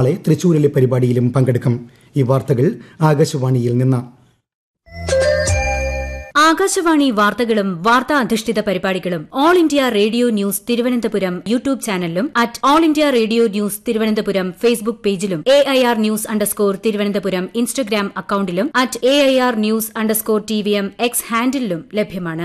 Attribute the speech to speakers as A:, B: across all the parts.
A: നാളെ തൃശൂരിലെ പരിപാടിയിലും പങ്കെടുക്കും ഈ വാർത്തകൾ ആകാശവാണിയിൽ നിന്ന്
B: ആകാശവാണി വാർത്തകളും വാർത്താ അധിഷ്ഠിത പരിപാടികളും All India Radio news Thiruvananthapuram YouTube ചാനലിലും at All India Radio news Thiruvananthapuram Facebook പേജിലും A I R news underscore Thiruvananthapuram Instagram അക്കൌണ്ടിലും at A I R news underscore T V M X ഹാൻഡിലും ലഭ്യമാണ്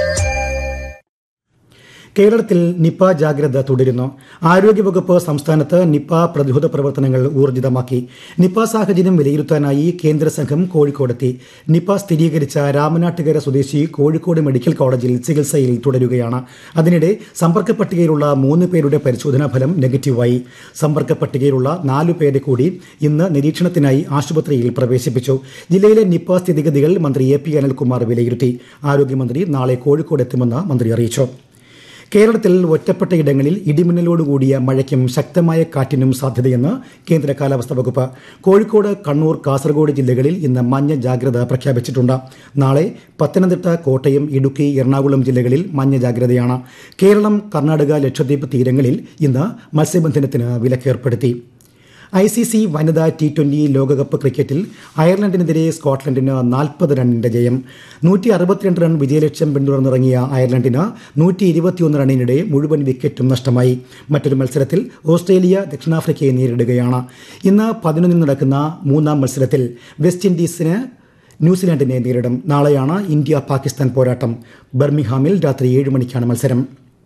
A: കേരളത്തിൽ നിപ ജാഗ്രത തുടരുന്നു ആരോഗ്യവകുപ്പ് സംസ്ഥാനത്ത് നിപ പ്രതിരോധ പ്രവർത്തനങ്ങൾ ഊർജിതമാക്കി നിപ സാഹചര്യം വിലയിരുത്താനായി കേന്ദ്ര സംഘം കോഴിക്കോടെത്തി നിപ സ്ഥിരീകരിച്ച രാമനാട്ടുകര സ്വദേശി കോഴിക്കോട് മെഡിക്കൽ കോളേജിൽ ചികിത്സയിൽ തുടരുകയാണ് അതിനിടെ സമ്പർക്ക പട്ടികയിലുള്ള മൂന്ന് പേരുടെ പരിശോധനാ ഫലം നെഗറ്റീവായി സമ്പർക്ക പട്ടികയിലുള്ള നാലു പേരെ കൂടി ഇന്ന് നിരീക്ഷണത്തിനായി ആശുപത്രിയിൽ പ്രവേശിപ്പിച്ചു ജില്ലയിലെ നിപ സ്ഥിതിഗതികൾ മന്ത്രി എ പി അനിൽകുമാർ വിലയിരുത്തി ആരോഗ്യമന്ത്രി നാളെ കോഴിക്കോട് എത്തുമെന്ന് മന്ത്രി അറിയിച്ചു കേരളത്തിൽ ഒറ്റപ്പെട്ട ഇടങ്ങളിൽ ഇടിമിന്നലോടുകൂടിയ മഴയ്ക്കും ശക്തമായ കാറ്റിനും സാധ്യതയെന്ന് കേന്ദ്ര കാലാവസ്ഥാ വകുപ്പ് കോഴിക്കോട് കണ്ണൂർ കാസർഗോഡ് ജില്ലകളിൽ ഇന്ന് മഞ്ഞ ജാഗ്രത പ്രഖ്യാപിച്ചിട്ടുണ്ട് നാളെ പത്തനംതിട്ട കോട്ടയം ഇടുക്കി എറണാകുളം ജില്ലകളിൽ മഞ്ഞ ജാഗ്രതയാണ് കേരളം കർണാടക ലക്ഷദ്വീപ് തീരങ്ങളിൽ ഇന്ന് മത്സ്യബന്ധനത്തിന് വിലക്കേർപ്പെടുത്തി ഐ സി സി വനിതാ ടി ട്വന്റി ലോകകപ്പ് ക്രിക്കറ്റിൽ അയർലൻഡിനെതിരെ സ്കോട്ട്ലൻഡിന് നാൽപ്പത് റണ്ണിന്റെ ജയം നൂറ്റി അറുപത്തിരണ്ട് റൺ വിജയലക്ഷ്യം പിന്തുടർന്നിറങ്ങിയ അയർലൻഡിന് നൂറ്റി ഇരുപത്തിയൊന്ന് റണ്ണിനിടെ മുഴുവൻ വിക്കറ്റും നഷ്ടമായി മറ്റൊരു മത്സരത്തിൽ ഓസ്ട്രേലിയ ദക്ഷിണാഫ്രിക്കയെ നേരിടുകയാണ് ഇന്ന് പതിനൊന്നിന് നടക്കുന്ന മൂന്നാം മത്സരത്തിൽ വെസ്റ്റ് ഇൻഡീസിന് ന്യൂസിലാൻഡിനെ നേരിടും നാളെയാണ് ഇന്ത്യ പാകിസ്ഥാൻ പോരാട്ടം ബർമിഹാമിൽ രാത്രി ഏഴ് മണിക്കാണ് മത്സരം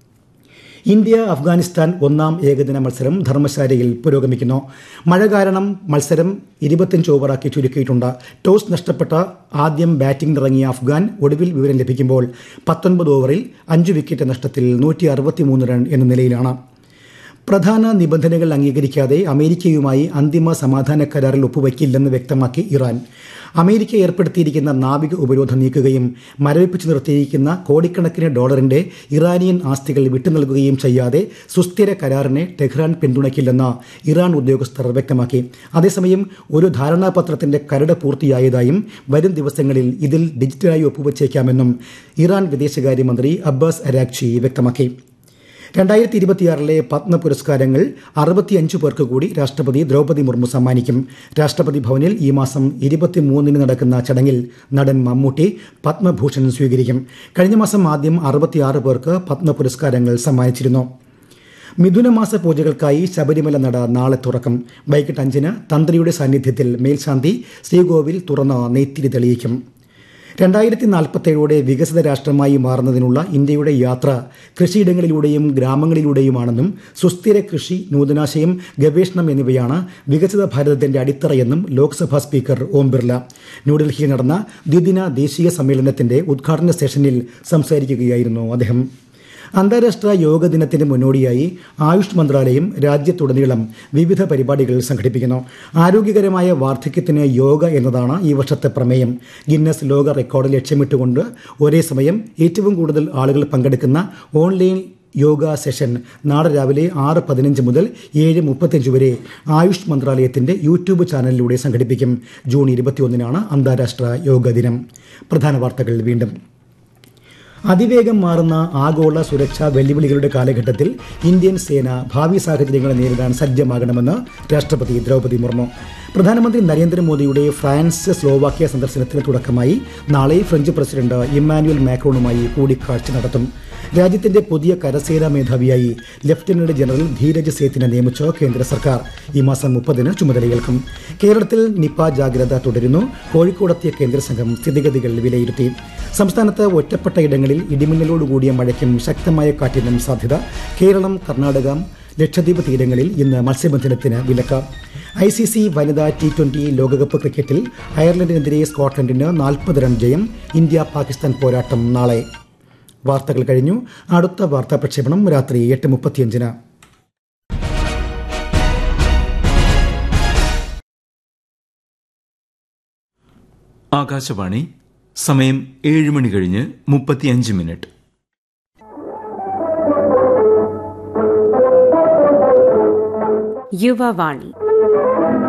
A: ഇന്ത്യ അഫ്ഗാനിസ്ഥാൻ ഒന്നാം ഏകദിന മത്സരം ധർമ്മശാലയിൽ പുരോഗമിക്കുന്നു മഴ കാരണം മത്സരം ഇരുപത്തിയഞ്ച് ഓവറാക്കി ചുരുക്കിയിട്ടുണ്ട് ടോസ് നഷ്ടപ്പെട്ട ആദ്യം ബാറ്റിംഗിനിറങ്ങിയ അഫ്ഗാൻ ഒടുവിൽ വിവരം ലഭിക്കുമ്പോൾ പത്തൊൻപത് ഓവറിൽ അഞ്ച് വിക്കറ്റ് നഷ്ടത്തിൽ നൂറ്റി അറുപത്തിമൂന്ന് റൺ എന്ന നിലയിലാണ് പ്രധാന നിബന്ധനകൾ അംഗീകരിക്കാതെ അമേരിക്കയുമായി അന്തിമ സമാധാന കരാറിൽ ഒപ്പുവയ്ക്കില്ലെന്ന് വ്യക്തമാക്കി ഇറാൻ അമേരിക്ക ഏർപ്പെടുത്തിയിരിക്കുന്ന നാവിക ഉപരോധം നീക്കുകയും മരവിപ്പിച്ചു നിർത്തിയിരിക്കുന്ന കോടിക്കണക്കിന് ഡോളറിന്റെ ഇറാനിയൻ ആസ്തികൾ വിട്ടുനൽകുകയും ചെയ്യാതെ സുസ്ഥിര കരാറിനെ ടെഹ്റാൻ പിന്തുണയ്ക്കില്ലെന്ന് ഇറാൻ ഉദ്യോഗസ്ഥർ വ്യക്തമാക്കി അതേസമയം ഒരു ധാരണാപത്രത്തിന്റെ കരട് പൂർത്തിയായതായും വരും ദിവസങ്ങളിൽ ഇതിൽ ഡിജിറ്റലായി ഒപ്പുവച്ചേക്കാമെന്നും ഇറാൻ വിദേശകാര്യമന്ത്രി അബ്ബാസ് അരാക്ചി വ്യക്തമാക്കി രണ്ടായിരത്തി ഇരുപത്തിയാറിലെ പത്മ പുരസ്കാരങ്ങൾ അറുപത്തിയഞ്ച് പേർക്ക് കൂടി രാഷ്ട്രപതി ദ്രൗപദി മുർമു സമ്മാനിക്കും രാഷ്ട്രപതി ഭവനിൽ ഈ മാസം ഇരുപത്തിമൂന്നിന് നടക്കുന്ന ചടങ്ങിൽ നടൻ മമ്മൂട്ടി പത്മഭൂഷൺ സ്വീകരിക്കും കഴിഞ്ഞ മാസം ആദ്യം അറുപത്തിയാറ് പേർക്ക് പത്മ പുരസ്കാരങ്ങൾ സമ്മാനിച്ചിരുന്നു മിഥുനമാസ പൂജകൾക്കായി ശബരിമല നട നാളെ തുറക്കും വൈകിട്ട് അഞ്ചിന് തന്ത്രിയുടെ സാന്നിധ്യത്തിൽ മേൽശാന്തി ശ്രീകോവിൽ തുറന്ന് നെയ്ത്തിരി തെളിയിക്കും രണ്ടായിരത്തി നാൽപ്പത്തേഴോടെ വികസിത രാഷ്ട്രമായി മാറുന്നതിനുള്ള ഇന്ത്യയുടെ യാത്ര കൃഷിയിടങ്ങളിലൂടെയും ഗ്രാമങ്ങളിലൂടെയുമാണെന്നും സുസ്ഥിര കൃഷി നൂതനാശയം ഗവേഷണം എന്നിവയാണ് വികസിത ഭാരതത്തിന്റെ അടിത്തറയെന്നും ലോക്സഭാ സ്പീക്കർ ഓം ബിർല ന്യൂഡൽഹിയിൽ നടന്ന ദ്വിദിന ദേശീയ സമ്മേളനത്തിന്റെ ഉദ്ഘാടന സെഷനിൽ സംസാരിക്കുകയായിരുന്നു അദ്ദേഹം അന്താരാഷ്ട്ര യോഗ ദിനത്തിന് മുന്നോടിയായി ആയുഷ് മന്ത്രാലയം രാജ്യത്തുടനീളം വിവിധ പരിപാടികൾ സംഘടിപ്പിക്കുന്നു ആരോഗ്യകരമായ വാർദ്ധക്യത്തിന് യോഗ എന്നതാണ് ഈ വർഷത്തെ പ്രമേയം ഗിന്നസ് ലോക റെക്കോർഡ് ലക്ഷ്യമിട്ടുകൊണ്ട് ഒരേ സമയം ഏറ്റവും കൂടുതൽ ആളുകൾ പങ്കെടുക്കുന്ന ഓൺലൈൻ യോഗ സെഷൻ നാളെ രാവിലെ ആറ് പതിനഞ്ച് മുതൽ ഏഴ് മുപ്പത്തിയഞ്ച് വരെ ആയുഷ് മന്ത്രാലയത്തിന്റെ യൂട്യൂബ് ചാനലിലൂടെ സംഘടിപ്പിക്കും ജൂൺ ഇരുപത്തിയൊന്നിനാണ് അന്താരാഷ്ട്ര യോഗ ദിനം പ്രധാന വാർത്തകൾ വീണ്ടും അതിവേഗം മാറുന്ന ആഗോള സുരക്ഷാ വെല്ലുവിളികളുടെ കാലഘട്ടത്തിൽ ഇന്ത്യൻ സേന ഭാവി സാഹചര്യങ്ങളെ നേരിടാൻ സജ്ജമാകണമെന്ന് രാഷ്ട്രപതി ദ്രൗപദി മുർമു പ്രധാനമന്ത്രി നരേന്ദ്രമോദിയുടെ ഫ്രാൻസ് സ്ലോവാക്യ സന്ദർശനത്തിന് തുടക്കമായി നാളെ ഫ്രഞ്ച് പ്രസിഡന്റ് ഇമ്മാനുവൽ മാക്രോണുമായി കൂടിക്കാഴ്ച നടത്തും രാജ്യത്തിന്റെ പുതിയ കരസേനാ മേധാവിയായി ലഫ്റ്റനന്റ് ജനറൽ ധീരജ് സേത്തിനെ നിയമിച്ച കേന്ദ്ര സർക്കാർ ഈ മാസം മുപ്പതിന് ചുമതലയേൽക്കും കേരളത്തിൽ നിപ ജാഗ്രത തുടരുന്നു കോഴിക്കോടെത്തിയ കേന്ദ്ര സംഘം സ്ഥിതിഗതികൾ വിലയിരുത്തി സംസ്ഥാനത്ത് ഒറ്റപ്പെട്ട ഇടങ്ങളിൽ ഇടിമിന്നലോടുകൂടിയ മഴയ്ക്കും ശക്തമായ കാറ്റിനും സാധ്യത കേരളം കർണാടക ലക്ഷദ്വീപ് തീരങ്ങളിൽ ഇന്ന് മത്സ്യബന്ധനത്തിന് വിലക്ക് ഐ സി സി വനിതാ ടി ട്വന്റി ലോകകപ്പ് ക്രിക്കറ്റിൽ അയർലൻഡിനെതിരെ സ്കോട്ട്ലൻഡിന് നാൽപ്പത് റൺ ജയം ഇന്ത്യ പാകിസ്ഥാൻ പോരാട്ടം നാളെ വാർത്തകൾ കഴിഞ്ഞു അടുത്ത വാർത്താ പ്രക്ഷേപണം രാത്രി എട്ട് മുപ്പത്തിയഞ്ചിന്
C: ആകാശവാണി സമയം ഏഴ് മണി കഴിഞ്ഞ് മുപ്പത്തിയഞ്ച് മിനിറ്റ്
D: യുവവാണി